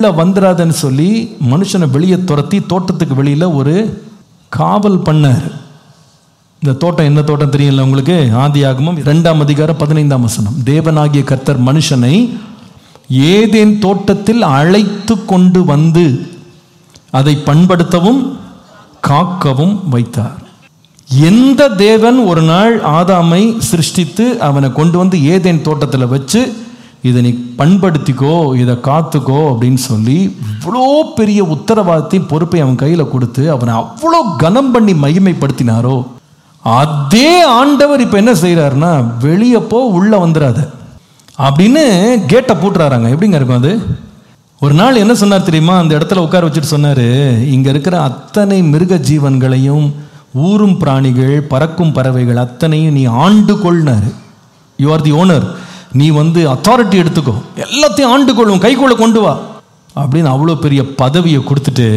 உள்ள வந்துடாதன்னு சொல்லி மனுஷனை வெளியே துரத்தி தோட்டத்துக்கு வெளியில ஒரு காவல் பண்ணார் இந்த தோட்டம் என்ன தோட்டம் தெரியல உங்களுக்கு ஆதியாகமம் இரண்டாம் அதிகாரம் பதினைந்தாம் வசனம் தேவனாகிய கர்த்தர் மனுஷனை ஏதேன் தோட்டத்தில் அழைத்து கொண்டு வந்து அதை பண்படுத்தவும் காக்கவும் வைத்தார் எந்த தேவன் ஒரு நாள் ஆதாமை சிருஷ்டித்து அவனை கொண்டு வந்து ஏதேன் தோட்டத்தில் வச்சு இதை நீ பண்படுத்திக்கோ இதை காத்துக்கோ அப்படின்னு சொல்லி இவ்வளோ பெரிய உத்தரவாதத்தையும் பொறுப்பை அவன் கையில் கொடுத்து அவனை அவ்வளோ கனம் பண்ணி மகிமைப்படுத்தினாரோ அதே ஆண்டவர் இப்போ என்ன செய்கிறாருன்னா வெளியே போ உள்ளே வந்துடாத அப்படின்னு கேட்டை பூட்டுறாராங்க எப்படிங்க இருக்கும் அது ஒரு நாள் என்ன சொன்னார் தெரியுமா அந்த இடத்துல உட்கார வச்சுட்டு சொன்னார் இங்கே இருக்கிற அத்தனை மிருக ஜீவன்களையும் ஊரும் பிராணிகள் பறக்கும் பறவைகள் அத்தனையும் நீ ஆண்டு கொள்னாரு யூ ஆர் தி ஓனர் நீ வந்து அத்தாரிட்டி எடுத்துக்கோ எல்லாத்தையும் ஆண்டு கொள்ளும் கைக்குள்ள கொண்டு வா அப்படின்னு அவ்வளோ பெரிய பதவியை கொடுத்துட்டு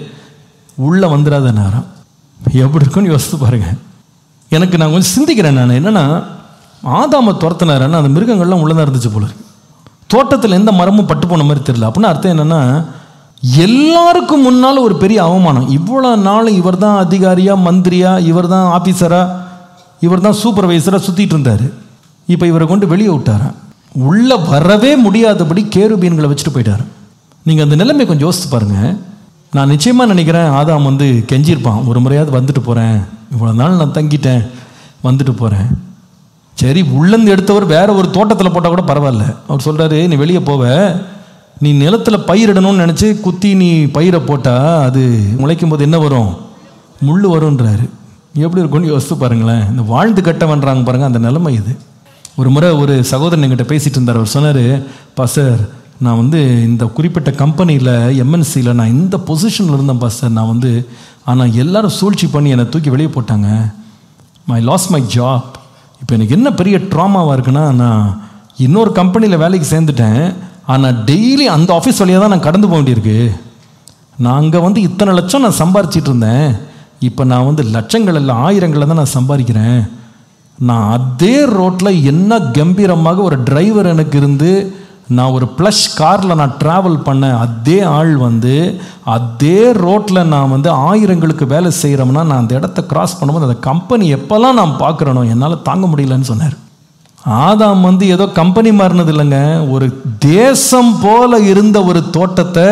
உள்ளே வந்துடாத நேரம் எப்படி இருக்குன்னு யோசித்து பாருங்க எனக்கு நான் கொஞ்சம் சிந்திக்கிறேன் நான் என்னன்னா ஆதாம துரத்தினாருன்னா அந்த மிருகங்கள்லாம் உள்ளதான் இருந்துச்சு போல இருக்கு தோட்டத்தில் எந்த மரமும் பட்டு போன மாதிரி தெரியல அப்படின்னு அர்த்தம் என்னன்னா எல்லாருக்கும் முன்னால் ஒரு பெரிய அவமானம் இவ்வளோ நாள் இவர் தான் அதிகாரியா மந்திரியா இவர் தான் ஆஃபீஸரா இவர் தான் சூப்பர்வைசராக சுற்றிட்டு இருந்தார் இப்போ இவரை கொண்டு வெளியே விட்டாராம் உள்ளே வரவே முடியாதபடி கேருபீன்களை வச்சுட்டு போயிட்டாரு நீங்கள் அந்த நிலைமை கொஞ்சம் யோசித்து பாருங்க நான் நிச்சயமாக நினைக்கிறேன் ஆதாம் வந்து கெஞ்சிருப்பான் ஒரு முறையாவது வந்துட்டு போகிறேன் இவ்வளோ நாள் நான் தங்கிட்டேன் வந்துட்டு போகிறேன் சரி உள்ளேருந்து எடுத்தவர் வேற ஒரு தோட்டத்தில் போட்டால் கூட பரவாயில்ல அவர் சொல்கிறாரு நீ வெளியே போவ நீ நிலத்தில் பயிரிடணும்னு நினச்சி குத்தி நீ பயிரை போட்டால் அது முளைக்கும் போது என்ன வரும் முள் வரும்ன்றாரு எப்படி இருக்கும்னு யோசித்து பாருங்களேன் இந்த வாழ்ந்து கட்டவன்றாங்க பாருங்க அந்த நிலைமை இது ஒரு முறை ஒரு சகோதரன் என்கிட்ட பேசிட்டு இருந்தார் அவர் சொன்னார் பாஸ்டர் நான் வந்து இந்த குறிப்பிட்ட கம்பெனியில் எம்என்சியில் நான் இந்த பொசிஷனில் இருந்தேன் பாஸ்டர் நான் வந்து ஆனால் எல்லாரும் சூழ்ச்சி பண்ணி என்னை தூக்கி வெளியே போட்டாங்க மை லாஸ் மை ஜாப் இப்போ எனக்கு என்ன பெரிய ட்ராமாவாக இருக்குன்னா நான் இன்னொரு கம்பெனியில் வேலைக்கு சேர்ந்துட்டேன் ஆனால் டெய்லி அந்த ஆஃபீஸ் வழியாக தான் நான் கடந்து போக வேண்டியிருக்கு நான் அங்கே வந்து இத்தனை லட்சம் நான் சம்பாரிச்சிட்டு இருந்தேன் இப்போ நான் வந்து லட்சங்கள் இல்லை ஆயிரங்களை தான் நான் சம்பாதிக்கிறேன் நான் அதே ரோட்டில் என்ன கம்பீரமாக ஒரு டிரைவர் எனக்கு இருந்து நான் ஒரு ப்ளஷ் காரில் நான் ட்ராவல் பண்ணேன் அதே ஆள் வந்து அதே ரோட்டில் நான் வந்து ஆயிரங்களுக்கு வேலை செய்கிறோம்னா நான் அந்த இடத்த கிராஸ் பண்ணும்போது அந்த கம்பெனி எப்போல்லாம் நான் பார்க்குறேனோ என்னால் தாங்க முடியலன்னு சொன்னார் ஆதாம் வந்து ஏதோ கம்பெனி மாறினது இல்லைங்க ஒரு தேசம் போல இருந்த ஒரு தோட்டத்தை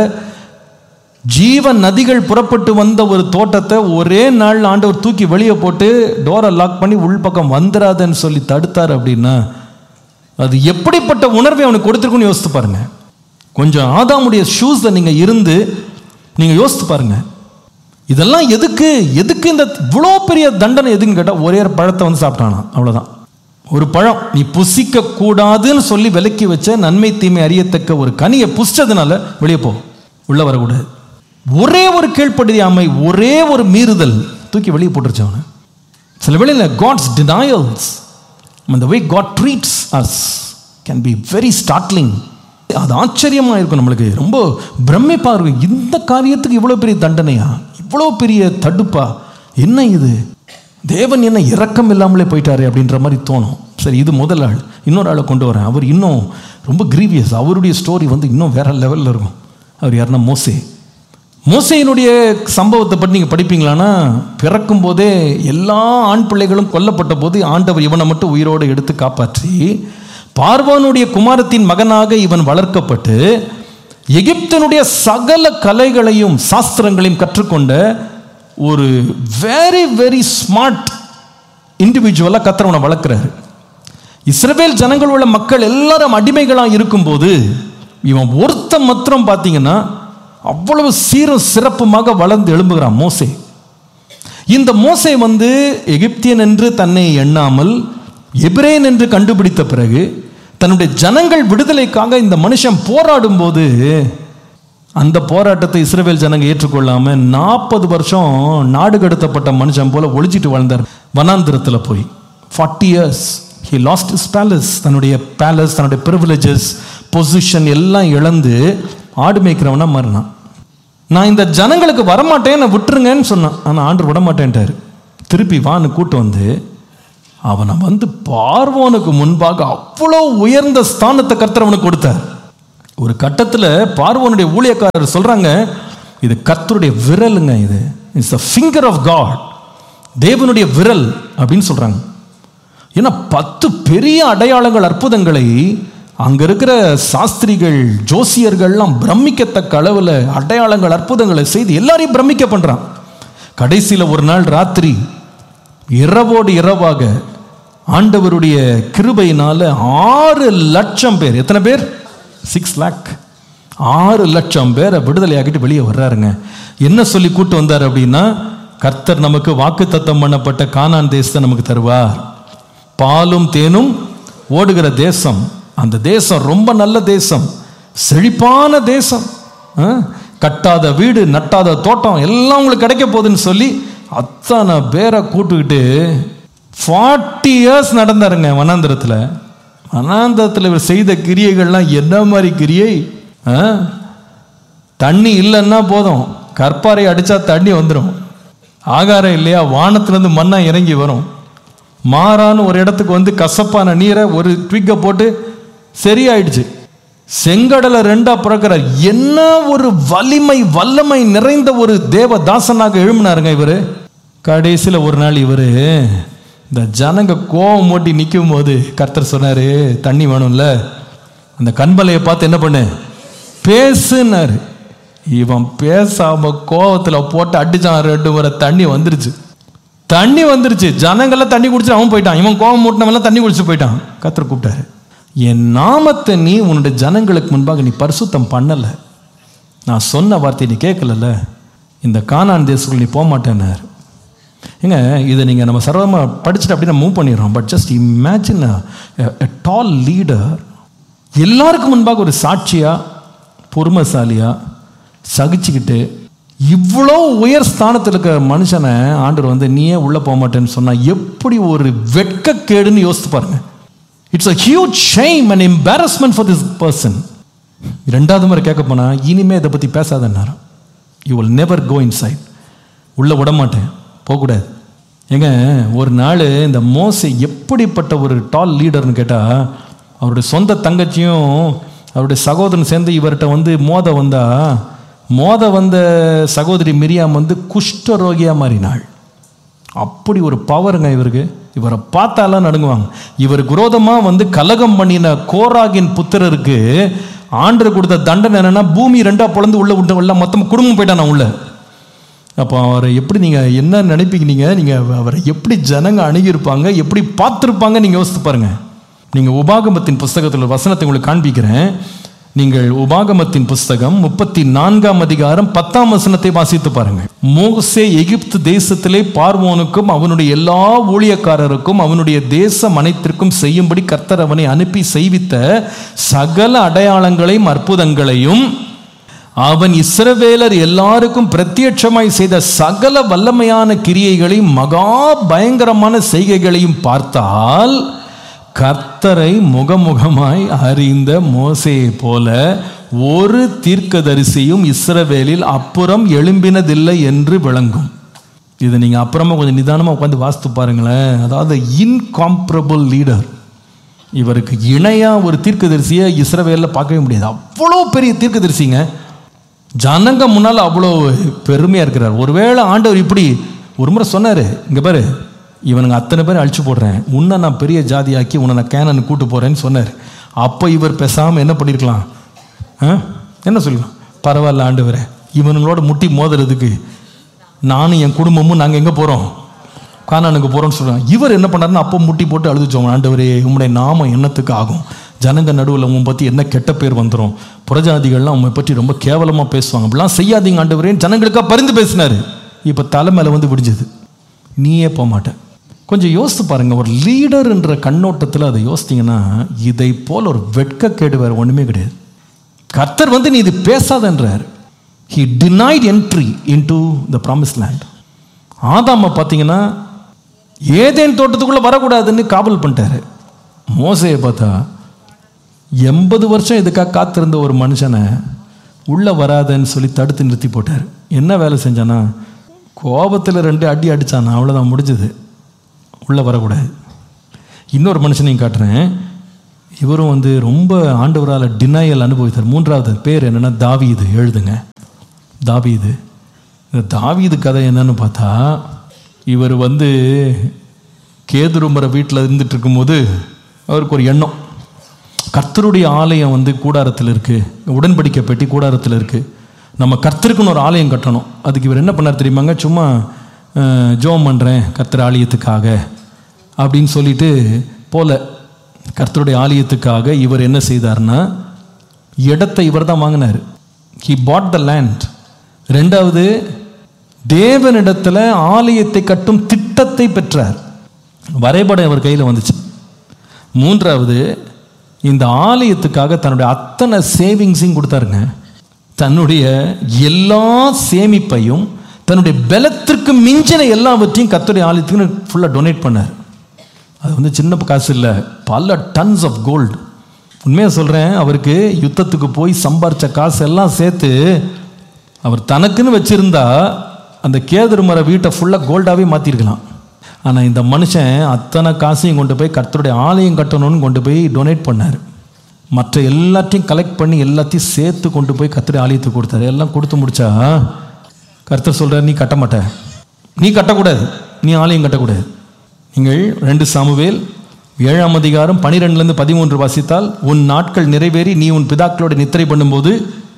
ஜீவ நதிகள் புறப்பட்டு வந்த ஒரு தோட்டத்தை ஒரே நாள் ஆண்டவர் தூக்கி வெளியே போட்டு டோரை லாக் பண்ணி உள்பக்கம் வந்துடாதன்னு சொல்லி தடுத்தார் அப்படின்னா அது எப்படிப்பட்ட உணர்வை அவனுக்கு கொடுத்துருக்குன்னு யோசித்து பாருங்க கொஞ்சம் ஆதாமுடைய ஷூஸில் நீங்கள் இருந்து நீங்கள் யோசித்து பாருங்க இதெல்லாம் எதுக்கு எதுக்கு இந்த இவ்வளோ பெரிய தண்டனை எதுக்குன்னு கேட்டால் ஒரே ஒரு பழத்தை வந்து சாப்பிட்டானா அவ்வளோதான் ஒரு பழம் நீ புசிக்க கூடாதுன்னு சொல்லி விலக்கி வச்ச நன்மை தீமை அறியத்தக்க ஒரு கனியை புசிச்சதுனால வெளியே போ உள்ள வரக்கூடாது ஒரே ஒரு கீழ்ப்படியாமை ஒரே ஒரு மீறுதல் தூக்கி வெளியே போட்டுருச்சு அவனை சில வேளையில் காட்ஸ் டினாயல்ஸ் அந்த way God treats us can be very startling அது ஆச்சரியமாக இருக்கும் நம்மளுக்கு ரொம்ப பிரமிப்பாக இருக்கும் இந்த காரியத்துக்கு இவ்வளோ பெரிய தண்டனையா இவ்வளோ பெரிய தடுப்பா என்ன இது தேவன் என்ன இரக்கம் இல்லாமலே போயிட்டாரு அப்படின்ற மாதிரி தோணும் சரி இது முதல் ஆள் இன்னொரு ஆளை கொண்டு வரேன் அவர் இன்னும் ரொம்ப கிரீவியஸ் அவருடைய ஸ்டோரி வந்து இன்னும் வேற லெவலில் இருக்கும் அவர் யாருன்னா மோசே மோசையினுடைய சம்பவத்தை பற்றி நீங்கள் படிப்பீங்களான்னா பிறக்கும் போதே எல்லா ஆண் பிள்ளைகளும் கொல்லப்பட்ட போது ஆண்டவர் இவனை மட்டும் உயிரோடு எடுத்து காப்பாற்றி பார்வானுடைய குமாரத்தின் மகனாக இவன் வளர்க்கப்பட்டு எகிப்தனுடைய சகல கலைகளையும் சாஸ்திரங்களையும் கற்றுக்கொண்ட ஒரு வெரி வெரி ஸ்மார்ட் இண்டிவிஜுவலாக கத்திரவனை வளர்க்குறாரு இஸ்ரவேல் ஜனங்கள் உள்ள மக்கள் எல்லாரும் அடிமைகளாக இருக்கும்போது இவன் ஒருத்தன் மாத்திரம் பார்த்தீங்கன்னா அவ்வளவு சீரும் சிறப்புமாக வளர்ந்து எழும்புகிறான் மோசே இந்த மோசே வந்து எகிப்தியன் என்று தன்னை எண்ணாமல் எபிரேன் என்று கண்டுபிடித்த பிறகு தன்னுடைய ஜனங்கள் விடுதலைக்காக இந்த மனுஷன் போராடும் போது அந்த போராட்டத்தை இஸ்ரவேல் ஜனங்க ஏற்றுக்கொள்ளாம நாற்பது வருஷம் நாடு கடத்தப்பட்ட மனுஷன் போல ஒழிச்சிட்டு வாழ்ந்தார் வனாந்திரத்தில் போய் forty years he lost is palace தன்னுடைய பேலஸ் தன்னுடைய ப்ரிவிலேஜஸ் பொசிஷன் எல்லாம் இழந்து ஆடு மேய்க்கிறவனா மாறினான் நான் இந்த ஜனங்களுக்கு வரமாட்டேன் நான் விட்டுருங்கன்னு சொன்னான் ஆனால் ஆண்டு விட மாட்டேன்ட்டாரு திருப்பி வான்னு கூட்டு வந்து அவனை வந்து பார்வோனுக்கு முன்பாக அவ்வளோ உயர்ந்த ஸ்தானத்தை கர்த்தர் அவனுக்கு கொடுத்தார் ஒரு கட்டத்தில் பார்வோனுடைய ஊழியக்காரர் சொல்றாங்க இது கர்த்தருடைய விரலுங்க இது it's the finger of God தேவனுடைய விரல் அப்படின்னு சொல்றாங்க ஏன்னா பத்து பெரிய அடையாளங்கள் அற்புதங்களை அங்க இருக்கிற சாஸ்திரிகள் ஜோசியர்கள்லாம் பிரமிக்கத்தக்க அளவில் அடையாளங்கள் அற்புதங்களை செய்து எல்லாரையும் பிரமிக்க பண்றான் கடைசியில் ஒரு நாள் ராத்திரி இரவோடு இரவாக ஆண்டவருடைய கிருபையினால ஆறு லட்சம் பேர் எத்தனை பேர் சிக்ஸ் லேக் ஆறு லட்சம் பேரை விடுதலையாக்கிட்டு வெளியே வர்றாருங்க என்ன சொல்லி கூட்டு வந்தார் அப்படின்னா கர்த்தர் நமக்கு வாக்குத்தத்தம் பண்ணப்பட்ட கானான் தேசத்தை நமக்கு தருவார் பாலும் தேனும் ஓடுகிற தேசம் அந்த தேசம் ரொம்ப நல்ல தேசம் செழிப்பான தேசம் ஆ? கட்டாத வீடு நட்டாத தோட்டம் எல்லாம் உங்களுக்கு கிடைக்க போகுதுன்னு சொல்லி அத்தனை பேரை கூட்டுக்கிட்டு ஃபார்ட்டி இயர்ஸ் நடந்தாருங்க வனாந்திரத்தில் வனாந்திரத்தில் இவர் செய்த கிரியைகள்லாம் என்ன மாதிரி கிரியை ஆ? தண்ணி இல்லைன்னா போதும் கற்பாரை அடிச்சா தண்ணி வந்துடும் ஆகாரம் இல்லையா வானத்திலிருந்து மண்ணா இறங்கி வரும் மாறான்னு ஒரு இடத்துக்கு வந்து கசப்பான நீரை ஒரு ட்விக்கை போட்டு சரியாயிடுச்சு செங்கடலை ரெண்டா பிறக்கிறார் என்ன ஒரு வலிமை வல்லமை நிறைந்த ஒரு தேவ தாசனாக எழும்பினாருங்க இவரு கடைசியில் ஒரு நாள் இவரு இந்த ஜனங்க கோவம் மூட்டி நிற்கும் போது கர்த்தர் சொன்னாரு தண்ணி வேணும்ல அந்த கண்பலையை பார்த்து என்ன பண்ணு பேசுனாரு இவன் பேசாம கோவத்துல போட்டு அடிச்சான் ரெண்டு முறை தண்ணி வந்துருச்சு தண்ணி வந்துருச்சு ஜனங்கள்லாம் தண்ணி குடிச்சு அவன் போயிட்டான் இவன் கோவம் மூட்டினவெல்லாம் தண்ணி குடிச்சு போயிட்டான் கத்தர் கூப்பிட்டாரு என் நாமத்தை நீ உன்னுடைய ஜனங்களுக்கு முன்பாக நீ பரிசுத்தம் பண்ணல நான் சொன்ன வார்த்தையை நீ கேட்கலல்ல இந்த கானான் தேசத்துக்குள்ள நீ போக மாட்டேன்னார் ஏங்க இதை நீங்கள் நம்ம சர்வமாக படிச்சுட்டு அப்படியே மூவ் பண்ணிடுறோம் but just imagine tall leader எல்லாருக்கும் முன்பாக ஒரு சாட்சியா பொறுமைசாலியா சகிச்சுக்கிட்டு இவ்வளோ உயர் ஸ்தானத்தில் இருக்கிற மனுஷனை ஆண்டவர் வந்து நீயே உள்ளே போக மாட்டேன்னு சொன்னால் எப்படி ஒரு வெட்கக்கேடுன்னு யோசித்து பாருங்க it's a huge shame and embarrassment for this person ரெண்டாவது முறை கேட்க போனா இனிமே இதை பற்றி பேசாதன்னாரு you will never go inside உள்ளே விட மாட்டேன் போகக்கூடாது ஏங்க ஒரு நாள் இந்த மோசை எப்படிப்பட்ட ஒரு டால் லீடர்னு கேட்டால் அவருடைய சொந்த தங்கச்சியும் அவருடைய சகோதரன் சேர்ந்து இவர்கிட்ட வந்து மோத வந்தா மோத வந்த சகோதரி மிரியாம் வந்து குஷ்டரோகியாக மாறினாள் அப்படி ஒரு பவருங்க இவருக்கு இவரை பார்த்தாலாம் நடுங்குவாங்க இவருக்கு விரோதமாக வந்து கலகம் பண்ணின கோராகின் புத்திரருக்கு ஆண்டர் கொடுத்த தண்டனை என்னன்னா பூமி ரெண்டா பொழந்து உள்ள விட்டு உள்ள மொத்தம் குடும்பம் போயிட்டான் உள்ள அப்போ அவரை எப்படி நீங்கள் என்ன நினைப்பீங்க நீங்கள் நீங்கள் அவரை எப்படி ஜனங்க அணுகியிருப்பாங்க எப்படி பார்த்துருப்பாங்க நீங்கள் யோசித்து பாருங்க நீங்கள் உபாகமத்தின் புஸ்தகத்தில் ஒரு வசனத்தை உங்களுக்கு காண்பிக்கிறேன் நீங்கள் உபாகமத்தின் புஸ்தகம் முப்பத்தி நான்காம் அதிகாரம் பத்தாம் வசனத்தை வாசித்து பாருங்க மோசே எகிப்து தேசத்திலே பார்வோனுக்கும் அவனுடைய எல்லா ஊழியக்காரருக்கும் அவனுடைய தேசம் அனைத்திற்கும் செய்யும்படி கர்த்தர் அவனை அனுப்பி செய்வித்த சகல அடையாளங்களையும் அற்புதங்களையும் அவன் இஸ்ரவேலர் எல்லாருக்கும் பிரத்யட்சமாய் செய்த சகல வல்லமையான கிரியைகளையும் மகா பயங்கரமான செய்கைகளையும் பார்த்தால் கர்த்தரை முகமுகமாய் அறிந்த மோசையை போல ஒரு தீர்க்கதரிசியும் இஸ்ரவேலில் அப்புறம் எழும்பினதில்லை என்று விளங்கும் இது நீங்க அப்புறமா கொஞ்சம் நிதானமா உட்காந்து வாசித்து பாருங்களேன் அதாவது இன்காம்ப்ரபிள் லீடர் இவருக்கு இணையா ஒரு தீர்க்கதரிசியை இஸ்ரவேலில் பார்க்கவே முடியாது அவ்வளோ பெரிய தீர்க்கதரிசிங்க ஜனங்க முன்னால் அவ்வளோ பெருமையாக இருக்கிறார் ஒருவேளை ஆண்டவர் இப்படி ஒரு முறை சொன்னார் இங்கே பாரு இவனுங்க அத்தனை பேர் அழிச்சு போடுறேன் உன்னை நான் பெரிய ஜாதியாக்கி உன்னை நான் கேனன் கூட்டு போகிறேன்னு சொன்னார் அப்போ இவர் பேசாமல் என்ன பண்ணியிருக்கலாம் ஆ என்ன சொல்லலாம் பரவாயில்ல ஆண்டவரே இவனுங்களோட முட்டி மோதுறதுக்கு நானும் என் குடும்பமும் நாங்கள் எங்கே போகிறோம் கானானுக்கு போகிறோம்னு சொல்கிறாங்க இவர் என்ன பண்ணாருன்னா அப்போ முட்டி போட்டு அழுதுச்சோம் ஆண்டவரே உம்முடைய நாமம் என்னத்துக்கு ஆகும் ஜனங்க நடுவில் உன் பற்றி என்ன கெட்ட பேர் வந்துடும் புறஜாதிகள்லாம் உண்மை பற்றி ரொம்ப கேவலமாக பேசுவாங்க அப்படிலாம் செய்யாதீங்க ஆண்டவரேன்னு ஜனங்களுக்காக பரிந்து பேசினாரு இப்போ தலை மேலே வந்து விடிஞ்சது நீயே போக மாட்டேன் கொஞ்சம் யோசித்து பாருங்க ஒரு லீடர்ன்ற கண்ணோட்டத்தில் அதை யோசித்தீங்கன்னா இதை போல் ஒரு வெட்கக்கேடு வேறு ஒன்றுமே கிடையாது கர்த்தர் வந்து நீ இது பேசாதன்றார் he denied entry into the promise land ஆதாமை பார்த்தீங்கன்னா ஏதேன் தோட்டத்துக்குள்ளே வரக்கூடாதுன்னு காவல் பண்ணிட்டாரு மோசையை பார்த்தா எண்பது வருஷம் இதுக்காக காத்திருந்த ஒரு மனுஷனை உள்ளே வராதன்னு சொல்லி தடுத்து நிறுத்தி போட்டார் என்ன வேலை செஞ்சானா கோபத்தில் ரெண்டு அடி அடித்தானா அவ்வளோதான் முடிஞ்சது உள்ளே வரக்கூடாது இன்னொரு மனுஷனையும் காட்டுறேன் இவரும் வந்து ரொம்ப ஆண்டவரால் டினையல் அனுபவித்தார் மூன்றாவது பேர் என்னென்னா தாவீது எழுதுங்க தாவீது இந்த தாவீது கதை என்னன்னு பார்த்தா இவர் வந்து கேதுருமர வீட்டில் இருந்துட்டு இருக்கும்போது அவருக்கு ஒரு எண்ணம் கர்த்தருடைய ஆலயம் வந்து கூடாரத்தில் இருக்குது உடன்படிக்கை பெட்டி கூடாரத்தில் இருக்குது நம்ம கர்த்தருக்குன்னு ஒரு ஆலயம் கட்டணும் அதுக்கு இவர் என்ன பண்ணார் தெரியுமாங்க சும்மா அஹ், ஜெபம் பண்ணுறேன் கர்த்தர் ஆலயத்துக்காக அப்படின்னு சொல்லிட்டு போல கர்த்தருடைய ஆலயத்துக்காக இவர் என்ன செய்தார்னா இடத்தை இவர் தான் வாங்கினார் ஹி பாட் த லேண்ட் ரெண்டாவது தேவனிடத்தில் ஆலயத்தை கட்டும் திட்டத்தை பெற்றார் வரைபடம் இவர் கையில் வந்துச்சு மூன்றாவது இந்த ஆலயத்துக்காக தன்னுடைய அத்தனை சேவிங்ஸையும் கொடுத்தாருங்க தன்னுடைய எல்லா சேமிப்பையும் தன்னுடைய பலத்திற்கு மிஞ்சின எல்லாவற்றையும் கத்துடைய ஆலயத்துக்கு ஃபுல்லாக டொனேட் பண்ணார் அது வந்து சின்ன காசு இல்லை பல டன்ஸ் ஆஃப் கோல்டு உண்மையாக சொல்கிறேன் அவருக்கு யுத்தத்துக்கு போய் சம்பாரித்த காசு எல்லாம் சேர்த்து அவர் தனக்குன்னு வச்சிருந்தா அந்த கேதுரு மர வீட்டை ஃபுல்லாக கோல்டாகவே மாற்றிருக்கலாம் ஆனால் இந்த மனுஷன் அத்தனை காசையும் கொண்டு போய் கர்த்தருடைய ஆலயம் கட்டணும்னு கொண்டு போய் டொனேட் பண்ணார் மற்ற எல்லாத்தையும் கலெக்ட் பண்ணி எல்லாத்தையும் சேர்த்து கொண்டு போய் கர்த்தருடைய ஆலயத்துக்கு கொடுத்தாரு எல்லாம் கொடுத்து முடிச்சா கர்த்தர் சொல்கிறார் நீ கட்ட மாட்ட நீ கட்டக்கூடாது நீ ஆலயம் கட்டக்கூடாது நீங்கள் ரெண்டு சாமுவேல் ஏழாம் அதிகாரம் பனிரெண்டுலேருந்து பதிமூன்று வாசித்தால் உன் நாட்கள் நிறைவேறி நீ உன் பிதாக்களோட நித்திரை பண்ணும்போது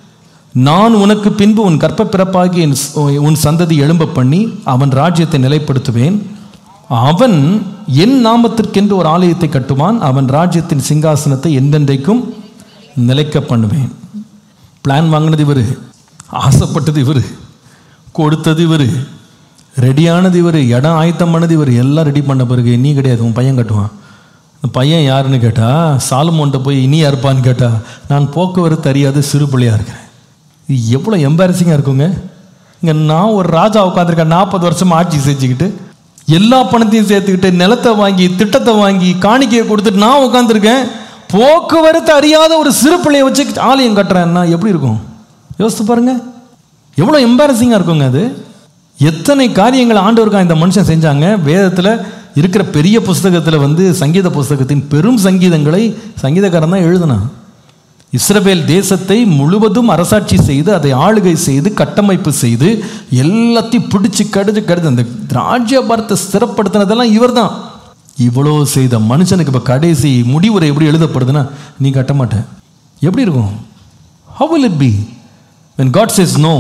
நான் உனக்கு பின்பு உன் கற்ப பிறப்பாகி என் ஸ்- உன் சந்ததி எழும்ப பண்ணி அவன் ராஜ்யத்தை நிலைப்படுத்துவேன் அவன் என் நாமத்திற்கென்று ஒரு ஆலயத்தை கட்டுவான் அவன் ராஜ்யத்தின் சிங்காசனத்தை எந்தெந்தைக்கும் நிலைக்க பண்ணுவேன் பிளான் வாங்கினது இவர் ஆசைப்பட்டது இவர் கொடுத்தது இவர் ரெடியானது இவர் இடம் ஆயத்தம் பண்ணது இவர் எல்லாம் ரெடி பண்ண பிறகு நீ கிடையாது உன் பையன் கட்டுவான் அந்த பையன் யாருன்னு கேட்டா சாலமோன்ட்ட போய் இனி யாருப்பான்னு கேட்டா நான் போக்குவரத்து அறியாத சிறு பிள்ளையா இருக்கிறேன் இது எவ்வளோ எம்பாரசிங்காக இருக்குங்க இங்கே நான் ஒரு ராஜா உட்காந்துருக்கேன் நாற்பது வருஷமா ஆட்சி செஞ்சுக்கிட்டு எல்லா பணத்தையும் சேர்த்துக்கிட்டு நிலத்தை வாங்கி திட்டத்தை வாங்கி காணிக்கையை கொடுத்துட்டு நான் உட்காந்துருக்கேன் போக்குவரத்து அறியாத ஒரு சிறு பிள்ளையை வச்சு ஆலயம் கட்டுறேன்னா எப்படி இருக்கும் யோசித்து பாருங்க எவ்வளோ எம்பாரசிங்காக இருக்குங்க அது எத்தனை காரியங்கள் ஆண்டவருக்கா இந்த மனுஷன் செஞ்சாங்க வேதத்தில் இருக்கிற பெரிய புஸ்தகத்தில் வந்து சங்கீத புஸ்தகத்தின் பெரும் சங்கீதங்களை சங்கீதக்காரன் தான் எழுதினான் இஸ்ரவேல் தேசத்தை முழுவதும் அரசாட்சி செய்து அதை ஆளுகை செய்து கட்டமைப்பு செய்து எல்லாத்தையும் பிடிச்சு கடிச்சு கடிச்சு அந்த ராஜ்யபாரத்தை ஸ்திரப்படுத்தினதெல்லாம் இவர்தான் இவ்வளோ செய்த மனுஷனுக்கு இப்போ கடைசி முடிவுரை எப்படி எழுதப்படுதுன்னா நீ கட்ட மாட்ட எப்படி இருக்கும் how will it be when god says no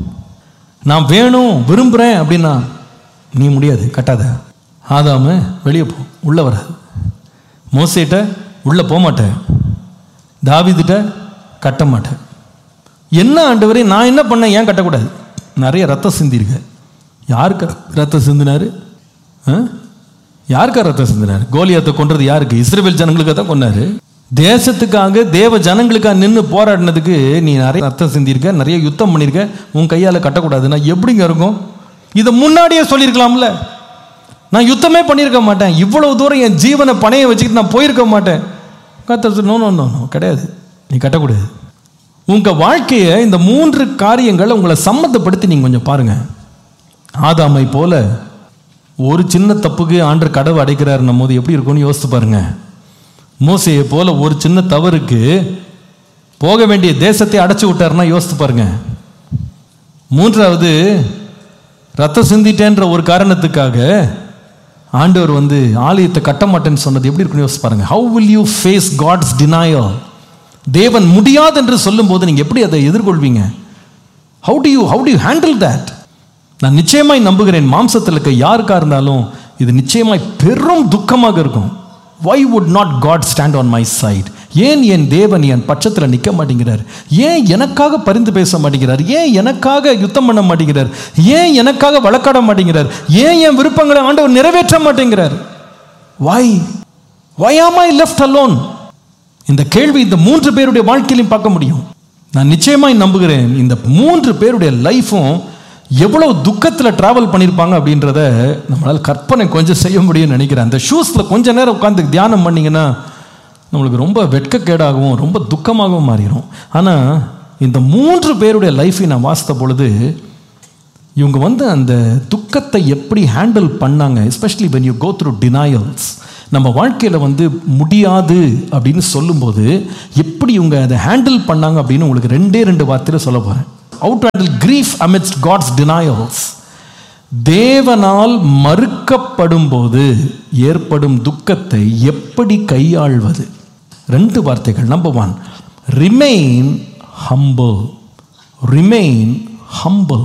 நான் வேணும் விரும்புகிறேன் அப்படின்னா நீ முடியாது கட்டாத ஆதாம வெளியே போ உள்ளே வராது மோசேட்ட உள்ளே போக மாட்டேன் தாவிதிட்ட கட்ட மாட்டேன் என்ன ஆண்டவரே நான் என்ன பண்ணேன் ஏன் கட்டக்கூடாது நிறைய ரத்தம் சிந்திருக்க யாருக்கு ரத்தம் சிந்தினாரு ஆ? யாருக்கா ரத்தம் சிந்தினார் கோலியாத்தை கொன்றது யாருக்கு இஸ்ரேல் ஜனங்களுக்கு தான் கொன்னாரு தேசத்துக்காக தேவ ஜனங்களுக்காக நின்று போராடினதுக்கு நீ நிறைய ரத்தம் சிந்திருக்க நிறைய யுத்தம் பண்ணியிருக்க உன் கையால் கட்டக்கூடாதுன்னா எப்படிங்க இருக்கும் இதை முன்னாடியே சொல்லியிருக்கலாம்ல நான் யுத்தமே பண்ணியிருக்க மாட்டேன் இவ்வளவு தூரம் என் ஜீவனை பணைய வச்சுக்கிட்டு நான் போயிருக்க மாட்டேன் கத்தர் நோ நோ நோ நோ கிடையாது நீ கட்டக்கூடாது உங்க வாழ்க்கையை இந்த மூன்று காரியங்களை உங்களை சம்மந்தப்படுத்தி நீங்க கொஞ்சம் பாருங்க ஆதாமை போல ஒரு சின்ன தப்புக்கு ஆண்டர் கடவு அடைக்கிறாருன்னும் போது எப்படி இருக்கும்னு யோசித்து பாருங்க மோசையை போல ஒரு சின்ன தவறுக்கு போக வேண்டிய தேசத்தை அடைச்சு விட்டாருன்னா யோசித்து பாருங்க மூன்றாவது ரத்தம் சிந்திட்டேன்ற ஒரு காரணத்துக்காக ஆண்டவர் வந்து ஆலயத்தை கட்ட மாட்டேன்னு சொன்னது எப்படி இருக்குன்னு யோசிச்சு பாருங்க how will you face God's denial தேவன் முடியாது என்று சொல்லும்போது நீங்கள் எப்படி அதை எதிர்கொள்வீங்க how do you how do you handle that நான் நிச்சயமாய் நம்புகிறேன் மாம்சத்தில் இருக்க யாருக்கா இருந்தாலும் இது நிச்சயமாய் பெரும் துக்கமாக இருக்கும் why would not God stand on my side ஏன் என் தேவன் என் பட்சத்தில் நிற்க மாட்டேங்கிறார் ஏன் எனக்காக பரிந்து பேச மாட்டேங்கிறார் ஏன் எனக்காக யுத்தம் பண்ண மாட்டேங்கிறார் ஏன் எனக்காக வழக்காட மாட்டேங்கிறார் ஏன் என் விருப்பங்களை ஆண்டவர் நிறைவேற்ற மாட்டேங்கிறார் வை வை ஆம் ஐ லெஃப்ட் அலோன் இந்த கேள்வி இந்த மூன்று பேருடைய வாழ்க்கையிலையும் பார்க்க முடியும் நான் நிச்சயமாய் நம்புகிறேன் இந்த மூன்று பேருடைய லைஃப்பும் எவ்வளவு துக்கத்தில் டிராவல் பண்ணியிருப்பாங்க அப்படின்றத நம்மளால் கற்பனை கொஞ்சம் செய்ய முடியும்னு நினைக்கிறேன் அந்த ஷூஸில் கொஞ்ச நேரம் உட்காந்து தியானம் பண்ணிங்கன்னா நம்மளுக்கு ரொம்ப வெட்கக்கேடாகவும் ரொம்ப துக்கமாகவும் மாறிடும் ஆனால் இந்த மூன்று பேருடைய லைஃப்பை நான் வாசித்த பொழுது இவங்க வந்து அந்த துக்கத்தை எப்படி ஹேண்டில் பண்ணாங்க especially when you go through denials நம்ம வாழ்க்கையில் வந்து முடியாது அப்படின்னு சொல்லும்போது எப்படி இவங்க அதை ஹேண்டில் பண்ணாங்க அப்படின்னு உங்களுக்கு ரெண்டே ரெண்டு வார்த்தையில் சொல்ல போகிறேன் out handle grief amidst God's denials தேவனால் மறுக்கப்படும் போது ஏற்படும் துக்கத்தை எப்படி கையாள்வது ரெண்டு வார்த்தைகள் number one remain humble remain humble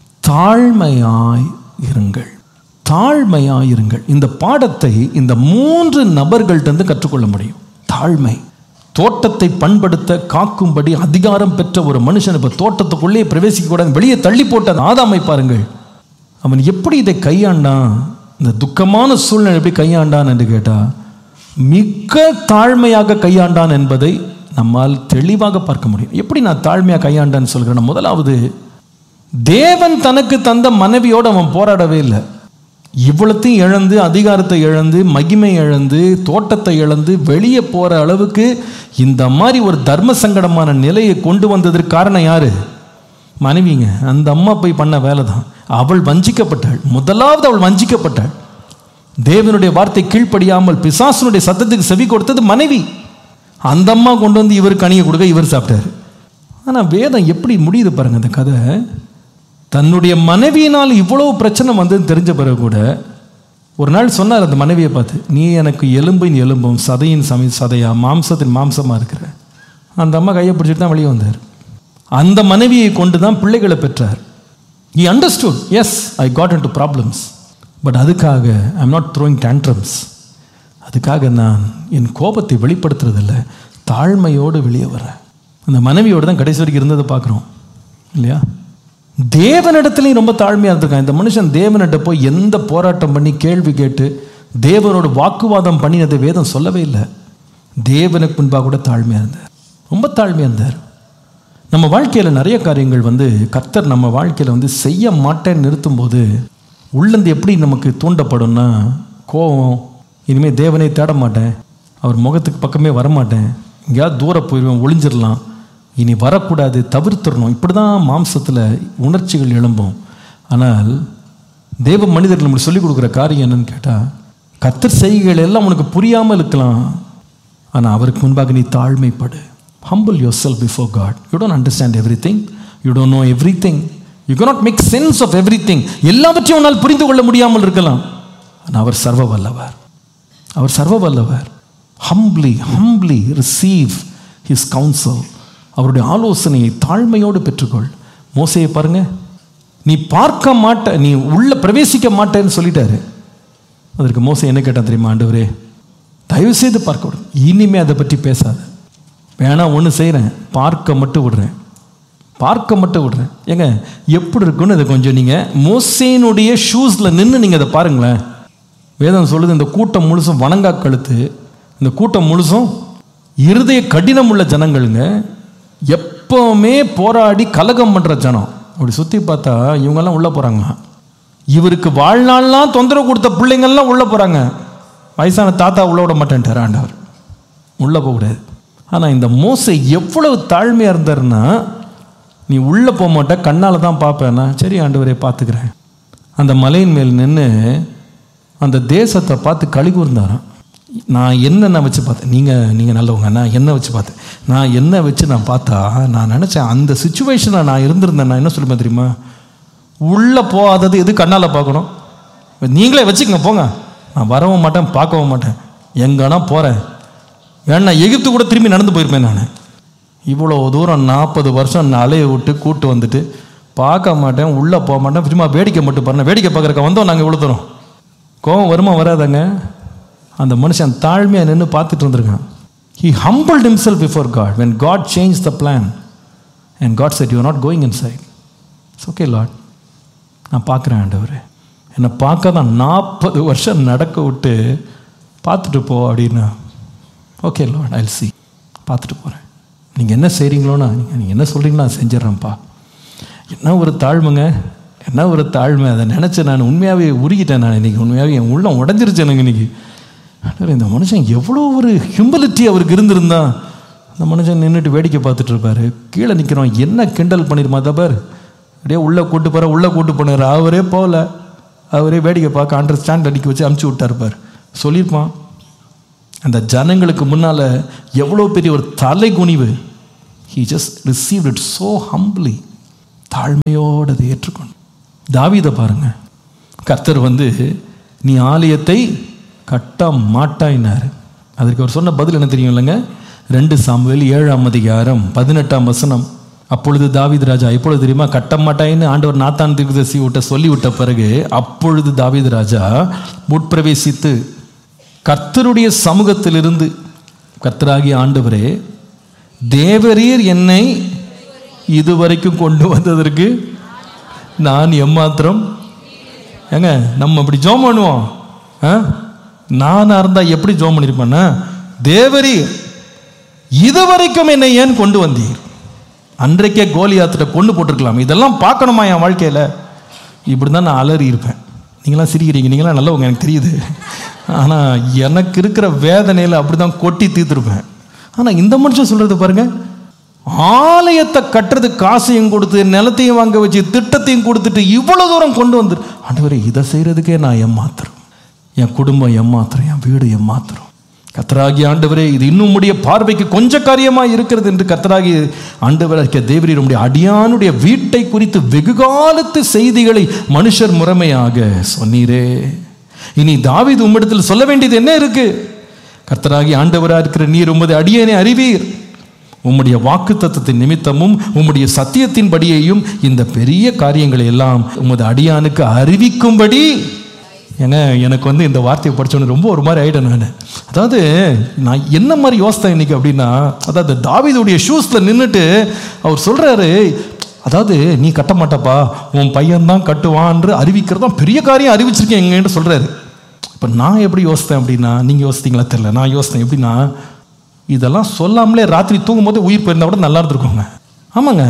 தாழ்மையாய் இருங்கள் தாழ்மையாய் இருங்கள் இந்த பாடத்தை இந்த மூன்று நபர்கள்ட்ட கற்றுக்கொள்ள முடியும் தாழ்மை தோட்டத்தை பண்படுத்த காக்கும்படி அதிகாரம் பெற்ற ஒரு மனுஷன் இப்போ தோட்டத்துக்குள்ளே பிரவேசிக்க கூடாது வெளியே தள்ளி போட்ட அந்த ஆதாமை பாருங்கள் அவன் எப்படி இதை கையாண்டான் இந்த துக்கமான சூழ்நிலை எப்படி கையாண்டான் என்று கேட்டால் மிக தாழ்மையாக கையாண்டான் என்பதை நம்மால் தெளிவாக பார்க்க முடியும் எப்படி நான் தாழ்மையாக கையாண்டான்னு சொல்கிறேன் முதலாவது தேவன் தனக்கு தந்த மனைவியோடு அவன் போராடவே இல்லை இவ்வளத்தையும் இழந்து அதிகாரத்தை இழந்து மகிமை இழந்து தோட்டத்தை இழந்து வெளியே போகிற அளவுக்கு இந்த மாதிரி ஒரு தர்ம சங்கடமான நிலையை கொண்டு வந்ததற்கு காரணம் யாரு மனைவிங்க அந்த அம்மா போய் பண்ண வேலை தான் அவள் வஞ்சிக்கப்பட்டாள் முதலாவது அவள் வஞ்சிக்கப்பட்டாள் தேவனுடைய வார்த்தை கீழ்ப்படியாமல் பிசாசனுடைய சத்தத்துக்கு செவி கொடுத்தது மனைவி அந்த அம்மா கொண்டு வந்து இவர் கனியை கொடுக்க இவர் சாப்பிட்டாரு ஆனால் வேதம் எப்படி முடியுது பாருங்க அந்த கதை தன்னுடைய மனைவியினால் இவ்வளவு பிரச்சனை வந்ததுன்னு தெரிஞ்ச பிறகு கூட ஒரு நாள் சொன்னார் அந்த மனைவியை பார்த்து நீ எனக்கு எலும்பின் எலும்பும் சதையின் சமை சதையா மாம்சத்தின் மாம்சமாக இருக்கிற அந்த அம்மா கையை பிடிச்சிட்டு தான் வெளியே வந்தார் அந்த மனைவியை கொண்டு தான் பிள்ளைகளை பெற்றார் he understood as I got into problems but அதுக்காக I am not throwing tantrums அதுக்காக நான் என் கோபத்தை வெளிப்படுத்துறதில்ல தாழ்மையோடு வெளியே வரேன் அந்த மனைவியோடு தான் கடைசி வரைக்கும் இருந்ததை பார்க்குறோம் இல்லையா தேவனிடத்துலையும் ரொம்ப தாழ்மையாக இருந்திருக்கான் இந்த மனுஷன் தேவனிட்ட போய் எந்த போராட்டம் பண்ணி கேள்வி கேட்டு தேவனோட வாக்குவாதம் பண்ணினதை வேதம் சொல்லவே இல்லை தேவனுக்கு முன்பாக கூட தாழ்மையாக இருந்தார் ரொம்ப தாழ்மையாக இருந்தார் நம்ம வாழ்க்கையில் நிறைய காரியங்கள் வந்து கர்த்தர் நம்ம வாழ்க்கையில் வந்து செய்ய மாட்டேன்னு நிறுத்தும்போது உள்ளந்து எப்படி நமக்கு தூண்டப்படும்னா கோபம் இனிமேல் தேவனை தேட மாட்டேன் அவர் முகத்துக்கு பக்கமே வரமாட்டேன் எங்கேயாவது தூரம் போயிடுவேன் ஒளிஞ்சிடலாம் இனி வரக்கூடாது தவிர்த்துடணும் இப்படி தான் மாம்சத்தில் உணர்ச்சிகள் எழும்பும் ஆனால் தேவ மனிதர்கள் நம்மளுக்கு சொல்லிக் கொடுக்குற காரியம் என்னன்னு கேட்டால் கர்த்தர் செய்கைகள் எல்லாம் உனக்கு புரியாமல் இருக்கலாம் ஆனால் அவருக்கு முன்பாக நீ தாழ்மைப்படு humble yourself before God you don't understand everything you don't know everything you cannot make sense of everything எல்லாவற்றையும் உன்னால் புரிந்து கொள்ள முடியாமல் இருக்கலாம் ஆனால் அவர் சர்வ வல்லவர் அவர் சர்வ வல்லவர் humbly humbly receive his counsel அவருடைய ஆலோசனையை தாழ்மையோடு பெற்றுக்கொள் மோசையை பாருங்க நீ பார்க்க மாட்ட நீ உள்ள பிரவேசிக்க மாட்டேன்னு சொல்லிட்டாரு அதற்கு மோசை என்ன கேட்டான் தெரியுமா ஆண்டவரே தயவு செய்து பார்க்க விடும் இனிமே அதை பற்றி பேசாத வேணா ஒன்று செய்கிறேன் பார்க்க மட்டும் விடுறேன் பார்க்க மட்டும் விடுறேன் ஏங்க எப்படி இருக்குன்னு இதை கொஞ்சம் நீங்கள் மோசேனுடைய ஷூஸில் நின்று நீங்கள் அதை பாருங்களேன் வேதம் சொல்லுது இந்த கூட்டம் முழுசும் வணங்கா கழுத்து இந்த கூட்டம் முழுசும் இருதய கடினம் உள்ள ஜனங்களுங்க எப்பவுமே போராடி கலகம் பண்ணுற ஜனம் அப்படி சுற்றி பார்த்தா இவங்கெல்லாம் உள்ளே போகிறாங்க இவருக்கு வாழ்நாள்லாம் தொந்தரவு கொடுத்த பிள்ளைங்கள்லாம் உள்ளே போகிறாங்க வயசான தாத்தா உள்ள விட மாட்டேன்ட்டார் ஆண்டவர் உள்ளே போகக்கூடாது ஆனால் இந்த மோசை எவ்வளவு தாழ்மையாக இருந்தாருன்னா நீ உள்ளே போக மாட்ட கண்ணால் தான் பார்ப்பேன்னா சரி ஆண்டவரே பார்த்துக்கிறேன் அந்த மலையின் மேல் நின்று அந்த தேசத்தை பார்த்து கழி கூர்ந்தாராம் நான் என்ன வச்சு பார்த்தேன் நீங்கள் நீங்கள் நல்லவங்க நான் என்ன வச்சு பார்த்தேன் நான் என்ன வச்சு நான் பார்த்தா நான் நினச்சேன் அந்த சுச்சுவேஷனில் நான் இருந்திருந்தேன் நான் என்ன சொல்லுவேன் தெரியுமா உள்ளே போகாதது எது கண்ணால் பார்க்கணும் நீங்களே வச்சுக்கங்க போங்க நான் வரவும் மாட்டேன் பார்க்கவும் மாட்டேன் எங்கன்னா போகிறேன் வேணா எகிப்து கூட திரும்பி நடந்து போயிருப்பேன் நான் இவ்வளோ தூரம் நாற்பது வருஷம் நான் அலையை விட்டு கூட்டு வந்துட்டு பார்க்க மாட்டேன் உள்ளே போக மாட்டேன் சும்மா வேடிக்கை மட்டும் பாருங்க வேடிக்கை பார்க்குறக்க வந்தோம் நாங்கள் இவ்வளோ தூரம் கோவம் வருமா வராதாங்க அந்த மனுஷன் தாழ்மையாக நின்று பார்த்துட்டு வந்திருக்கான் he humbled himself before God when God change the plan and God said you not going inside it's okay Lord நான் பார்க்குறேன் ஆண்டவர் என்னை பார்க்க தான் நாற்பது வருஷம் நடக்க விட்டு பார்த்துட்டு போ அப்படின்னா ஓகே லாட் ஐல் சி பார்த்துட்டு போகிறேன் நீங்கள் என்ன செய்கிறீங்களோன்னா நீங்கள் நீங்கள் என்ன சொல்கிறீங்களோ நான் செஞ்சிடறேன்ப்பா என்ன ஒரு தாழ்மைங்க என்ன ஒரு தாழ்மை அதை நினச்சி நான் உண்மையாகவே உருகிட்டேன் நான் இன்றைக்கி உண்மையாகவே என் உள்ளம் உடஞ்சிருச்சு எனக்கு இன்றைக்கி இந்த மனுஷன் எவ்வளோ ஒரு ஹியூமிலிட்டி அவருக்கு இருந்திருந்தா அந்த மனுஷன் நின்றுட்டு வேடிக்கை பார்த்துட்டு இருப்பாரு கீழே நிற்கிறோம் என்ன கிண்டல் பண்ணிருமா தபார் அப்படியே உள்ளே கூட்டு போகிற உள்ளே கூட்டு போனார் அவரே போகல அவரே வேடிக்கை பார்க்க அண்டர்ஸ்டாண்ட் அடிக்க வச்சு அமுச்சு விட்டாருப்பார் சொல்லியிருப்பான் அந்த ஜனங்களுக்கு முன்னால் எவ்வளோ பெரிய ஒரு தலை குனிவு he just receive it so humbly தாழ்மையோடு அதை ஏற்றுக்கொண்டு தாவீதை பாருங்க கர்த்தர் வந்து நீ ஆலயத்தை கட்ட மாட்டாயினார் அதற்கு அவர் சொன்ன பதில் என்ன தெரியும் இல்லைங்க ரெண்டு சாமுவேல் ஏழாம் அதிகாரம் பதினெட்டாம் வசனம் அப்பொழுது தாவீது ராஜா எப்பொழுது தெரியுமா கட்ட மாட்டாயின்னு ஆண்டவர் நாத்தான் தீர்க்கதரிசி விட்ட சொல்லி விட்ட பிறகு அப்பொழுது தாவீது ராஜா உட்பிரவேசித்து கர்த்தருடைய சமூகத்திலிருந்து கர்த்தராகிய ஆண்டவரே தேவரீர் என்னை இதுவரைக்கும் கொண்டு வந்ததற்கு நான் எம்மாத்திரம் ஏங்க நம்ம அப்படி ஜோம் பண்ணுவோம் ஆ? நானா இருந்தால் எப்படி ஜோம் பண்ணியிருப்பேன்னா தேவரி இதுவரைக்கும் என்னை ஏன் கொண்டு வந்தீர் அன்றைக்கே கோலியாத்திட்ட கொண்டு போட்டிருக்கலாம் இதெல்லாம் பார்க்கணுமா என் வாழ்க்கையில் இப்படி தான் நான் அலறி இருப்பேன் நீங்களாம் சிரிக்கிறீங்க நீங்களாம் நல்லவங்க எனக்கு தெரியுது ஆனால் எனக்கு இருக்கிற வேதனையில் அப்படி தான் கொட்டி தீர்த்துருப்பேன் ஆனால் இந்த மனுஷன் சொல்கிறது பாருங்க ஆலயத்தை கட்டுறதுக்கு காசையும் கொடுத்து நிலத்தையும் வாங்க வச்சு திட்டத்தையும் கொடுத்துட்டு இவ்வளோ தூரம் கொண்டு வந்து ஆண்டவரே இதை செய்கிறதுக்கே நான் ஏமாத்துறோம் என் குடும்பம் ஏமாத்துறோம் என் வீடு ஏமாத்துறோம் கத்தராகி ஆண்டவரே இது இன்னும் உடைய பார்வைக்கு கொஞ்ச காரியமாக இருக்கிறது என்று கத்தராகி ஆண்டவர் இருக்க தேவரீர் உடைய அடியானுடைய வீட்டை குறித்து வெகுகாலத்து செய்திகளை மனுஷர் முறைமையாக சொன்னீரே இனி தாவீது உம்மிடத்தில் சொல்ல வேண்டியது என்ன இருக்கு கர்த்தராகி ஆண்டவராக இருக்கிற நீர் உமது அடியேனை அறிவீர் உம்முடைய வாக்கு தத்தத்தின் நிமித்தமும் உம்முடைய சத்தியத்தின் படியையும் இந்த பெரிய காரியங்களை எல்லாம் உமது அடியானுக்கு அறிவிக்கும்படி ஏங்க எனக்கு வந்து இந்த வார்த்தையை படிச்சோன்னு ரொம்ப ஒரு மாதிரி ஆயிட்டேன் நான் அதாவது நான் என்ன மாதிரி யோசித்தேன் இன்னைக்கு அப்படின்னா அதாவது தாவீதுடைய ஷூஸில் நின்றுட்டு அவர் சொல்கிறாரு அதாவது நீ கட்ட மாட்டப்பா உன் பையன்தான் கட்டுவான்னு அறிவிக்கிறது தான் பெரிய காரியம் அறிவிச்சிருக்கேன் எங்கன்னு சொல்கிறாரு இப்போ நான் எப்படி யோசித்தேன் அப்படின்னா நீங்கள் யோசித்தீங்களா தெரியல நான் யோசித்தேன் எப்படின்னா இதெல்லாம் சொல்லாமலே ராத்திரி தூங்கும்போது உயிர் போயிருந்தா கூட நல்லா இருந்திருக்குங்க ஆமாங்க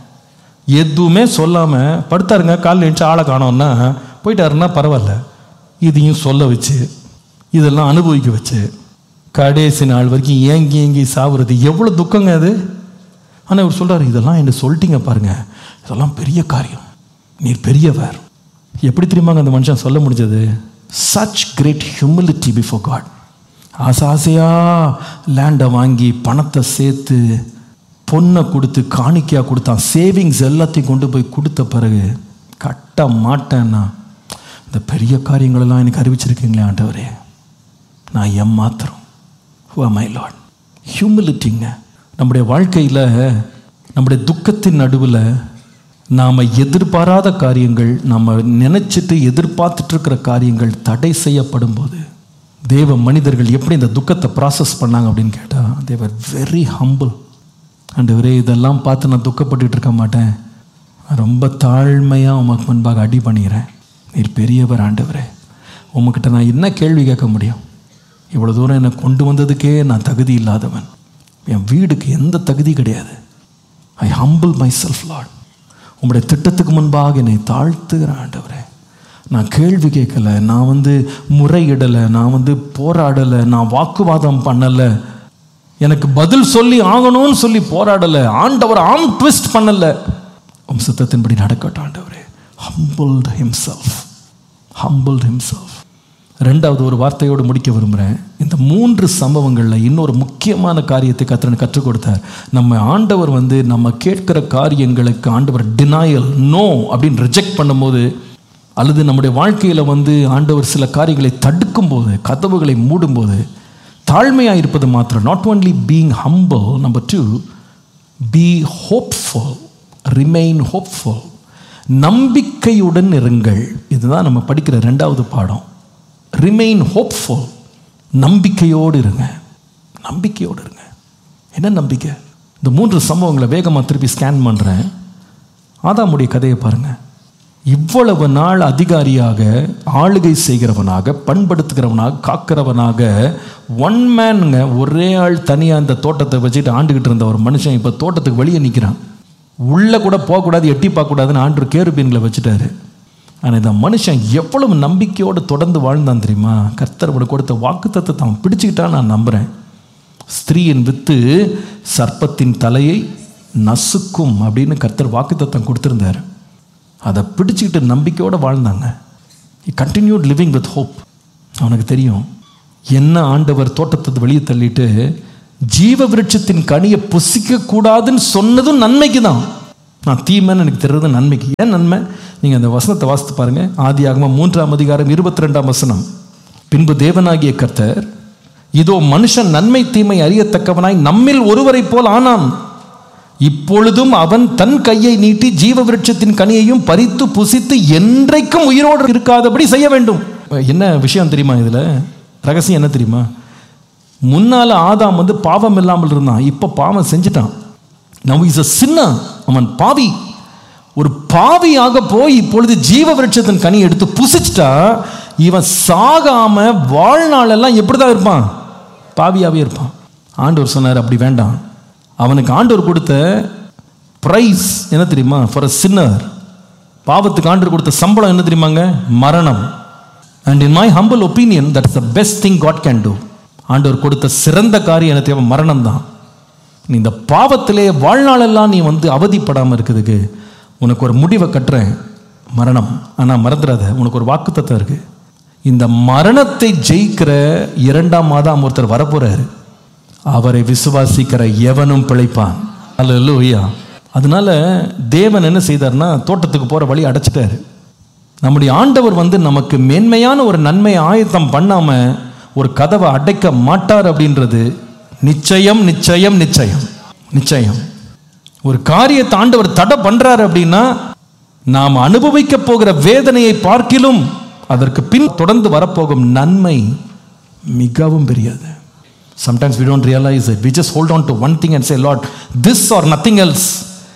எதுவுமே சொல்லாமல் படுத்தாருங்க காலையில் எழுந்துச்சு ஆளை காணோன்னா போயிட்டாருன்னா பரவாயில்ல இதையும் சொல்ல வச்சு இதெல்லாம் அனுபவிக்க வச்சு கடைசி நாள் வரைக்கும் ஏங்கி ஏங்கி சாவுறது எவ்வளோ துக்கங்க அது ஆனால் இவர் சொல்கிறாரு இதெல்லாம் என்ன சொல்லிட்டீங்க பாருங்க இதெல்லாம் பெரிய காரியம் நீர் பெரியவர் எப்படி தெரியுமாங்க அந்த மனுஷன் சொல்ல முடிஞ்சது such great humility before God ஆசை ஆசையாக லேண்டை வாங்கி பணத்தை சேர்த்து பொண்ணை கொடுத்து காணிக்கையாக கொடுத்தான் சேவிங்ஸ் எல்லாத்தையும் கொண்டு போய் கொடுத்த பிறகு கட்ட மாட்டேன்னா இந்த பெரிய காரியங்களெல்லாம் எனக்கு அறிவிச்சிருக்கீங்களே ஆண்டவரே நான் ஏமாத்துறோம் ஹூ மை லார்ட் ஹியூமிலிட்டிங்க நம்முடைய வாழ்க்கையில் நம்முடைய துக்கத்தின் நடுவில் நாம் எதிர்பாராத காரியங்கள் நம்ம நினச்சிட்டு எதிர்பார்த்துட்டு இருக்கிற காரியங்கள் தடை செய்யப்படும் போது தேவ மனிதர்கள் எப்படி இந்த துக்கத்தை ப்ராசஸ் பண்ணாங்க அப்படின்னு கேட்டால் தேவர் வெரி ஹம்பிள் ஆண்டவரே இதெல்லாம் பார்த்து நான் துக்கப்பட்டுட்டு இருக்க மாட்டேன் நான் ரொம்ப தாழ்மையாக உமக்கு முன்பாக அடி பண்ணிக்கிறேன் நீர் பெரியவர் ஆண்டவரே உமக்கிட்ட நான் என்ன கேள்வி கேட்க முடியும் இவ்வளோ தூரம் என்னை கொண்டு வந்ததுக்கே நான் தகுதி இல்லாதவன் என் வீடுக்கு எந்த தகுதி கிடையாது I humble myself Lord உங்களுடைய திட்டத்துக்கு முன்பாக என்னை தாழ்த்துகிறேன் ஆண்டவரே நான் கேள்வி கேட்கல நான் வந்து முறையிடலை நான் வந்து போராடலை நான் வாக்குவாதம் பண்ணலை எனக்கு பதில் சொல்லி ஆகணும்னு சொல்லி போராடலை ஆண்டவர் ஆம் ட்விஸ்ட் பண்ணலை உம் சித்தத்தின்படி நடக்கட்டும் ஆண்டவரே ஹம்பிள்ட் ஹிம்செல்ஃப் ஹம்பிள்ட் ஹிம்செல்ஃப் ரெண்டாவது ஒரு வார்த்தையோடு முடிக்க விரும்புகிறேன் இந்த மூன்று சம்பவங்களில் இன்னொரு முக்கியமான காரியத்தை கத்திரன் கற்றுக் கொடுத்தார் நம்ம ஆண்டவர் வந்து நம்ம கேட்கிற காரியங்களுக்கு ஆண்டவர் டினாயல் நோ அப்படின்னு ரிஜெக்ட் பண்ணும்போது அல்லது நம்முடைய வாழ்க்கையில் வந்து ஆண்டவர் சில காரியங்களை தடுக்கும் போது கதவுகளை மூடும்போது தாழ்மையாக இருப்பது மாத்திரம் not only being humble number two be hopeful remain hopeful நம்பிக்கையுடன் இருங்கள் இதுதான் நம்ம படிக்கிற ரெண்டாவது பாடம் ரிமைன் ஹோப்ஃபுல் நம்பிக்கையோடு இருங்க நம்பிக்கையோடு இருங்க என்ன நம்பிக்கை இந்த மூன்று சம்பவங்களை வேகமாக திருப்பி ஸ்கேன் பண்ணுறேன் ஆதாமுடைய கதையை பாருங்கள் இவ்வளவு நாள் அதிகாரியாக ஆளுகை செய்கிறவனாக பண்படுத்துகிறவனாக காக்கிறவனாக ஒன் மேனுங்க ஒரே ஆள் தனியாக இந்த தோட்டத்தை வச்சுட்டு ஆண்டுகிட்டு இருந்த ஒரு மனுஷன் இப்போ தோட்டத்துக்கு வெளியே நிற்கிறான் உள்ளே கூட போகக்கூடாது எட்டி பார்க்கக்கூடாதுன்னு ஆண்டு கேருபீன்களை வச்சுட்டாரு ஆனால் இந்த மனுஷன் எவ்வளவு நம்பிக்கையோடு தொடர்ந்து வாழ்ந்தான் தெரியுமா கர்த்தர் கொடுத்த வாக்குத்தத்தை தான் பிடிச்சிக்கிட்டா நான் நம்புகிறேன் ஸ்திரீயின் வித்து சர்ப்பத்தின் தலையை நசுக்கும் அப்படின்னு கர்த்தர் வாக்குத்தத்தம் கொடுத்துருந்தாரு அதை பிடிச்சிக்கிட்டு நம்பிக்கையோடு வாழ்ந்தாங்க கண்டினியூட் லிவிங் வித் ஹோப் அவனுக்கு தெரியும் என்ன ஆண்டவர் தோட்டத்தை வெளியே தள்ளிட்டு ஜீவ விருட்சத்தின் கனியை புசிக்க கூடாதுன்னு சொன்னதும் நன்மைக்கு தான் நான் தீமைன்னு எனக்கு தெரிறது நன்மைக்கு ஏன் நன்மை நீங்கள் அந்த வசனத்தை வாசித்து பாருங்க ஆதி ஆகமம் மூன்றாம் அதிகாரம் இருபத்தி ரெண்டாம் வசனம் பின்பு தேவனாகிய கர்த்தர் இதோ மனுஷன் நன்மை தீமை அறியத்தக்கவனாய் நம்மில் ஒருவரைப் போல் ஆனான் இப்பொழுதும் அவன் தன் கையை நீட்டி ஜீவ விருட்சத்தின் கனியையும் பறித்து புசித்து என்றைக்கும் உயிரோடு இருக்காதபடி செய்ய வேண்டும் என்ன விஷயம் தெரியுமா இதுல ரகசியம் என்ன தெரியுமா முன்னால ஆதாம் வந்து பாவம் இல்லாமல் இருந்தான் இப்போ பாவம் செஞ்சுட்டான் நவ் இஸ் அ சின்ன அவன் பாவி ஒரு பாவியாக போய் இப்பொழுது ஜீவ விருட்சத்தின் கனி எடுத்து புசிச்சிட்டா இவன் சாகாம வாழ்நாளெல்லாம் எப்படி தான் இருப்பான் பாவியாவே இருப்பான் ஆண்டவர் சொன்னார் அப்படி வேண்டாம் அவனுக்கு ஆண்டவர் கொடுத்த பிரைஸ் என்ன தெரியுமா ஃபார் அ சின்னர் பாவத்துக்கு ஆண்டவர் கொடுத்த சம்பளம் என்ன தெரியுமாங்க மரணம் and in my humble opinion that's the best thing God can do ஆண்டவர் கொடுத்த சிறந்த காரியம் என்ன தேவை மரணம் தான் நீ இந்த பாவத்திலே வாழ்நாளெல்லாம் நீ வந்து அவதிப்படாமல் இருக்குதுக்கு உனக்கு ஒரு முடிவை கட்டுறேன் மரணம் ஆனால் மறந்துடாத உனக்கு ஒரு வாக்குத்தத்தம் இருக்கு இந்த மரணத்தை ஜெயிக்கிற இரண்டாம் மாதம் ஒருத்தர் வரப்போறாரு அவரை விசுவாசிக்கிற எவனும் பிழைப்பான் அல்ல அதனால தேவன் என்ன செய்தார்னா தோட்டத்துக்கு போற வழி அடைச்சிட்டாரு நம்முடைய ஆண்டவர் வந்து நமக்கு மேன்மையான ஒரு நன்மையை ஆயத்தம் பண்ணாம ஒரு கதவை அடைக்க மாட்டார் அப்படின்றது நிச்சயம் நிச்சயம் நிச்சயம் நிச்சயம் ஒரு காரியத்தை ஆண்டவர் தடை பண்றாரு அப்படின்னா நாம் அனுபவிக்க போகிற வேதனையை பார்க்கிலும் அதற்கு பின் தொடர்ந்து வரப்போகும் நன்மை மிகவும் பெரியது sometimes we don't realise it we just hold on to one thing and say Lord this or nothing else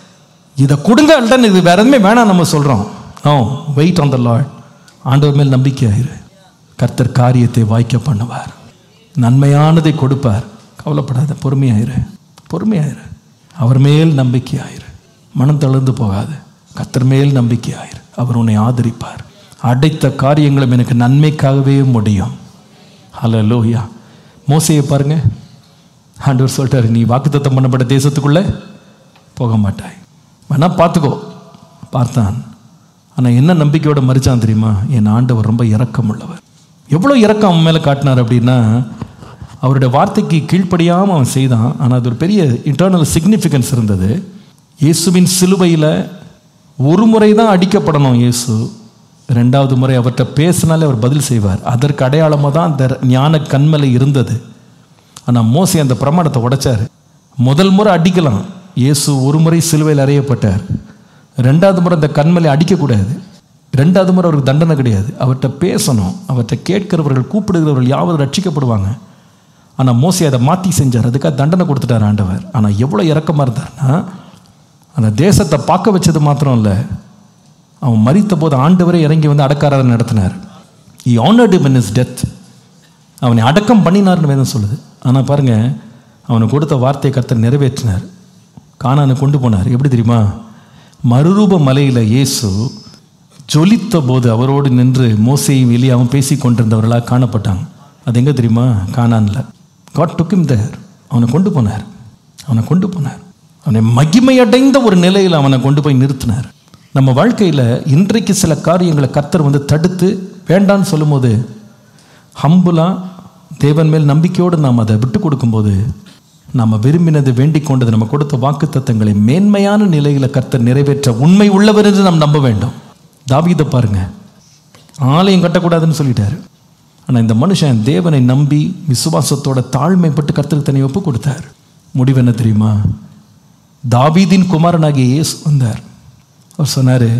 இதை கொடுங்க அல்டன் இது வேற எதுவுமே வேணாம் நம்ம சொல்றோம் no wait on the Lord ஆண்டவர் மேல் நம்பிக்கை ஆயிரு கர்த்தர் காரியத்தை வாய்க்க பண்ணுவார் நன்மையானதை கொடுப்பார் கவலைப்படாத பொறுமையாயிரு பொறுமையாயிரு அவர் மேல் நம்பிக்கை ஆயிரு மனம் தளர்ந்து போகாது கர்த்தர் மேல் நம்பிக்கை ஆயிரு அவர் உன்னை ஆதரிப்பார் அடைத்த காரியங்களும் எனக்கு நன்மைக்காகவே முடியும் ஹலோ லோயா மோசையை பாருங்க ஆண்டவர் சொல்லிட்டாரு நீ வாக்குத்தத்தம் பண்ணப்பட்ட தேசத்துக்குள்ள போக மாட்டாய் வேணா பார்த்துக்கோ பார்த்தான் ஆனால் என்ன நம்பிக்கையோட மறிச்சான் தெரியுமா என் ஆண்டவர் ரொம்ப இரக்கம் உள்ளவர் எவ்வளோ இரக்கம் அவன் மேலே காட்டினார் அப்படின்னா அவருடைய வார்த்தைக்கு கீழ்ப்படியாமல் அவன் செய்தான் ஆனால் அது ஒரு பெரிய இன்டர்னல் சிக்னிஃபிகன்ஸ் இருந்தது இயேசுவின் சிலுவையில் ஒரு முறை தான் அடிக்கப்படணும் இயேசு ரெண்டாவது முறை அவர்கிட்ட பேசினாலே அவர் பதில் செய்வார் அதற்கு அடையாளமாக தான் அந்த ஞான கண்மலை இருந்தது ஆனால் மோசை அந்த பிரமாணத்தை உடைச்சார் முதல் முறை அடிக்கலாம் இயேசு ஒரு முறை சிலுவையில் அறையப்பட்டார் ரெண்டாவது முறை அந்த கண்மலை அடிக்கக்கூடாது ரெண்டாவது முறை அவருக்கு தண்டனை கிடையாது அவர்கிட்ட பேசணும் அவர்கிட்ட கேட்கிறவர்கள் கூப்பிடுகிறவர்கள் யாவது ரட்சிக்கப்படுவாங்க ஆனால் மோசி அதை மாற்றி செஞ்சார் அதுக்காக தண்டனை கொடுத்துட்டார் ஆண்டவர் ஆனால் எவ்வளோ இறக்கமாக இருந்தார்னா அந்த தேசத்தை பார்க்க வச்சது மாத்திரம் இல்லை அவன் மறித்த போது ஆண்டவரே இறங்கி வந்து அடக்காரர் நடத்தினார் he honoured in his death அவனை அடக்கம் பண்ணினார்னு வேதம் சொல்லுது ஆனால் பாருங்க அவனுக்கு கொடுத்த வார்த்தையை கர்த்தர் நிறைவேற்றினார் கானானை கொண்டு போனார் எப்படி தெரியுமா மறுரூப மலையில் இயேசு ஜொலித்த போது அவரோடு நின்று மோசையும் எலியாவும் பேசி கொண்டிருந்தவர்களாக காணப்பட்டாங்க அது எங்கே தெரியுமா கானான்ல காட் டுக்கிம் தேர் அவனை கொண்டு போனார் அவனை கொண்டு போனார் அவனை மகிமையடைந்த ஒரு நிலையில் அவனை கொண்டு போய் நிறுத்தினார் நம்ம வாழ்க்கையில் இன்றைக்கு சில காரியங்களை கர்த்தர் வந்து தடுத்து வேண்டான்னு சொல்லும்போது ஹம்புலாக தேவன் மேல் நம்பிக்கையோடு நாம் அதை விட்டு கொடுக்கும்போது நாம் விரும்பினது வேண்டிக் கொண்டது நம்ம கொடுத்த வாக்கு தத்தங்களை மேன்மையான நிலையில் கர்த்தர் நிறைவேற்ற உண்மை உள்ளவர் என்று நாம் நம்ப வேண்டும் தாவீதை பாருங்க ஆலயம் கட்டக்கூடாதுன்னு சொல்லிட்டாரு ஆனால் இந்த மனுஷன் தேவனை நம்பி விசுவாசத்தோட தாழ்மைப்பட்டு கர்த்தருக்கு தன்னை ஒப்பு கொடுத்தார் முடிவு என்ன தெரியுமா தாவீதின் குமாரனாகிய இயேசு வந்தார் அவர் சொன்னார்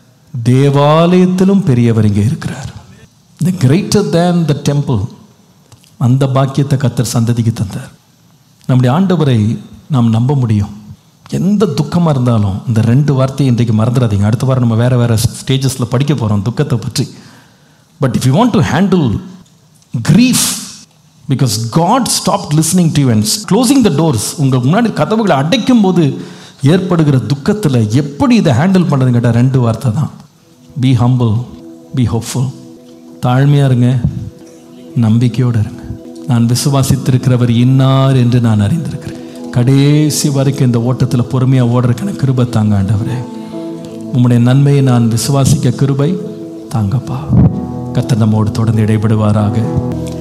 தேவாலயத்திலும் பெரியவர் இங்கே இருக்கிறார் த கிரேட்டர் தேன் த டெம்பிள் அந்த பாக்கியத்தை கத்தர் சந்ததிக்கு தந்தார் நம்முடைய ஆண்டவரை நாம் நம்ப முடியும் எந்த துக்கமாக இருந்தாலும் இந்த ரெண்டு வார்த்தையை இன்றைக்கு மறந்துடாதீங்க அடுத்த வாரம் நம்ம வேறு வேறு ஸ்டேஜஸில் படிக்க போகிறோம் துக்கத்தை பற்றி but if you want to handle grief because God stop listening to and closing the doors உங்களுக்கு முன்னாடி கதவுகளை அடைக்கும் போது ஏற்படுகிற துக்கத்தில் எப்படி இதை ஹேண்டில் பண்ணுறதுன்னு கேட்டால் ரெண்டு வார்த்தை தான் பி ஹம்பிள் பி ஹோப்ஃபுல் தாழ்மையாக இருங்க நம்பிக்கையோடு இருங்க நான் விசுவாசித்திருக்கிறவர் இன்னார் என்று நான் அறிந்திருக்கிறேன் கடைசி வரைக்கும் இந்த ஓட்டத்தில் பொறுமையாக ஓடுறதுக்கு எனக்கு கிருபை தாங்க ஆண்டவரே உம்முடைய நன்மையை நான் விசுவாசிக்க கிருபை தாங்கப்பா கத்த நம்மோடு தொடர்ந்து இடைபடுவாராக